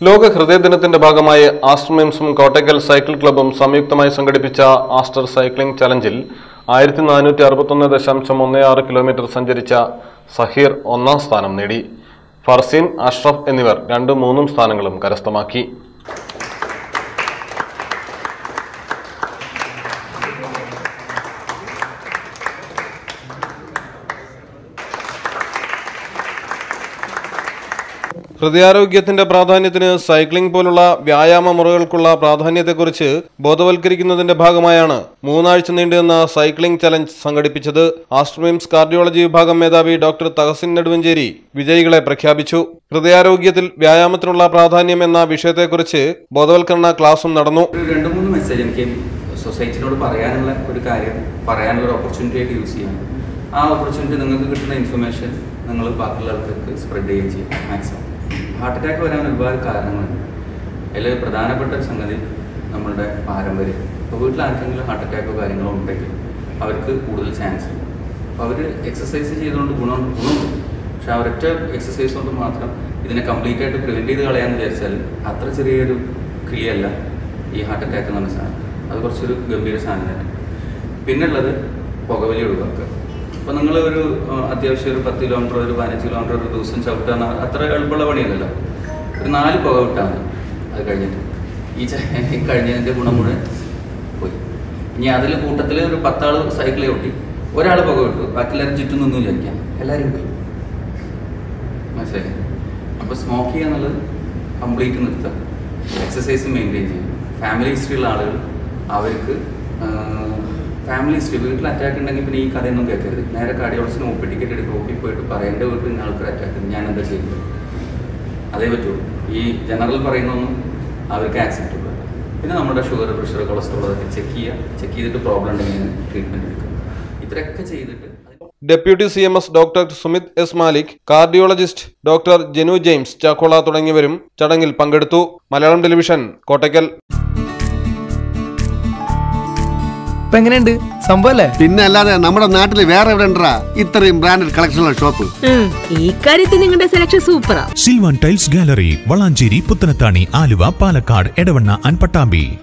ലോക ഹൃദയ ദിനത്തിന്റെ ഭാഗമായി ആസ്ട്രമിംസും കോട്ടയ്ക്കൽ സൈക്കിൾ ക്ലബും സംയുക്തമായി സംഘടിപ്പിച്ച ആസ്റ്റർ സൈക്ലിംഗ് ചലഞ്ചിൽ ആയിരത്തി നാനൂറ്റി അറുപത്തൊന്ന് ദശാംശം ഒന്ന് ആറ് കിലോമീറ്റർ സഞ്ചരിച്ച സഹീർ ഒന്നാം സ്ഥാനം നേടി ഫർസീൻ അഷ്റഫ് എന്നിവർ രണ്ടും മൂന്നും സ്ഥാനങ്ങളും കരസ്ഥമാക്കി ഹൃദയാരോഗ്യത്തിന്റെ പ്രാധാന്യത്തിന് സൈക്ലിംഗ് പോലുള്ള വ്യായാമ മുറകൾക്കുള്ള പ്രാധാന്യത്തെക്കുറിച്ച് ബോധവൽക്കരിക്കുന്നതിന്റെ ഭാഗമായാണ് മൂന്നാഴ്ച നീണ്ടുനിന്ന സൈക്ലിംഗ് ചലഞ്ച് സംഘടിപ്പിച്ചത് ആസ്ട്രമിംസ് കാർഡിയോളജി വിഭാഗം മേധാവി ഡോക്ടർ തഹസിൻ നെടുവഞ്ചേരി വിജയികളെ പ്രഖ്യാപിച്ചു ഹൃദയാരോഗ്യത്തിൽ വ്യായാമത്തിനുള്ള പ്രാധാന്യം എന്ന വിഷയത്തെക്കുറിച്ച് ബോധവൽക്കരണ ക്ലാസും നടന്നു ഒരു രണ്ട് മൂന്ന് മെസ്സേജ് എനിക്ക് സൊസൈറ്റിനോട് പറയാനുള്ള ഒരു കാര്യം പറയാനുള്ള ഒരു ഓപ്പർച്യൂണിറ്റി ആയിട്ട് യൂസ് ചെയ്യാം ആ ഓപ്പർച്യൂണിറ്റി നിങ്ങൾക്ക് കിട്ടുന്ന ഇൻഫർമേഷൻ നിങ്ങൾ ബാക്കിയുള്ള ആൾക്കാർക്ക് സ്പ്രെഡ് ചെയ്യുകയും ചെയ്യും മാക്സിമം ഹാർട്ട് അറ്റാക്ക് വരാൻ ഒരുപാട് കാരണങ്ങളുണ്ട് അതിൽ പ്രധാനപ്പെട്ട ഒരു സംഗതി നമ്മളുടെ പാരമ്പര്യം ഇപ്പോൾ വീട്ടിൽ ആർക്കെങ്കിലും ഹാർട്ട് അറ്റാക്കോ കാര്യങ്ങളോ ഉണ്ടെങ്കിൽ അവർക്ക് കൂടുതൽ ചാൻസ് ഉണ്ട് അപ്പോൾ അവർ എക്സസൈസ് ചെയ്തുകൊണ്ട് ഗുണം ഗുണമുണ്ട് പക്ഷെ അവരൊറ്റ എക്സസൈസ് കൊണ്ട് മാത്രം ഇതിനെ കംപ്ലീറ്റ് ആയിട്ട് പ്രിവെൻറ്റ് ചെയ്ത് കളയാന്ന് വിചാരിച്ചാൽ അത്ര ചെറിയൊരു കിളിയല്ല ഈ ഹാർട്ട് അറ്റാക്ക് എന്ന് പറഞ്ഞ സാധനം അത് കുറച്ചൊരു ഗംഭീര സാധനം തന്നെ പിന്നുള്ളത് പുകവലി ഒഴിവാക്കുക അപ്പോൾ നിങ്ങൾ ഒരു ആ, അത്യാവശ്യം ഒരു പത്ത് കിലോമീറ്റർ ഒരു പതിനഞ്ച് കിലോമീറ്റർ ഒരു ദിവസം ചവിട്ടാൻ അത്ര എളുപ്പമുള്ള പണിയല്ലല്ലോ ഒരു നാല് പുക വിട്ടാൽ മതി അത് കഴിഞ്ഞിട്ട് ഈ ച- ഈ കഴിഞ്ഞതിൻ്റെ ഗുണം മുഴുവൻ പോയി ഇനി അതിൽ കൂട്ടത്തിൽ ഒരു പത്താൾ സൈക്കിളെ ഓട്ടി ഒരാൾ പുക വിട്ടു ബാക്കി എല്ലാവരും ചുറ്റും നിന്നു വിചാരിക്കാം എല്ലാവരും പോയി മനസ്സിലായി അപ്പോൾ സ്മോക്ക് ചെയ്യുക എന്നുള്ളത് കംപ്ലീറ്റ് നിർത്തുക എക്സസൈസ് മെയിൻറ്റെയിൻ ചെയ്യും ഫാമിലി ഹിസ്റ്ററി ഉള്ള ആളുകൾ അവർക്ക് ഫാമിലി ഹിസ്റ്ററി വീട്ടിൽ അറ്റാക്ക് ഉണ്ടെങ്കിൽ പിന്നെ ഈ കഥയൊന്നും കേൾക്കരുത് നേരെ കാർഡിയോളജിന് ഒപ്പി ടിക്കറ്റ് എടുക്കുക ഒപ്പി പോയിട്ട് പറയാം എൻ്റെ വീട്ടിൽ ഇന്ന ആൾക്കാർ അറ്റാക്ക് ഉണ്ട് ഞാൻ എന്താ ചെയ്യുന്നത് അതേ പറ്റുള്ളൂ ഈ ജനറൽ പറയുന്നൊന്നും അവർക്ക് ആക്സെപ്റ്റ് ഉള്ളൂ പിന്നെ നമ്മുടെ ഷുഗർ പ്രഷർ കൊളസ്ട്രോൾ അതൊക്കെ ചെക്ക് ചെയ്യുക ചെക്ക് ചെയ്തിട്ട് പ്രോബ്ലം ഉണ്ടെങ്കിൽ ട്രീറ്റ്മെൻറ്റ് എടുക്കുക ഇത്രയൊക്കെ ചെയ്തിട്ട് അതിന് deputy C M S doctor Sumit S Malik cardiologist doctor Jenu James Chakkola തുടങ്ങിയവരും ചടങ്ങിൽ പങ്കെടുത്തു മലയാളം ടെലിവിഷൻ കോട്ടയ്ക്കൽ ഇപ്പൊ എങ്ങനെയുണ്ട് സംഭവല്ലേ പിന്നെ അല്ലാതെ നമ്മുടെ നാട്ടിൽ വേറെ എവിടെ ഉണ്ടാ ഇത്രയും ബ്രാൻഡഡ് കളക്ഷനുള്ള ഷോപ്പ് ഉം, ഈ കാര്യത്തിൽ നിങ്ങളുടെ സെലക്ഷൻ സൂപ്പറാ Silvan tiles gallery Valanchery Puthanathani Aluva Palakkad Edavanna and Pattambi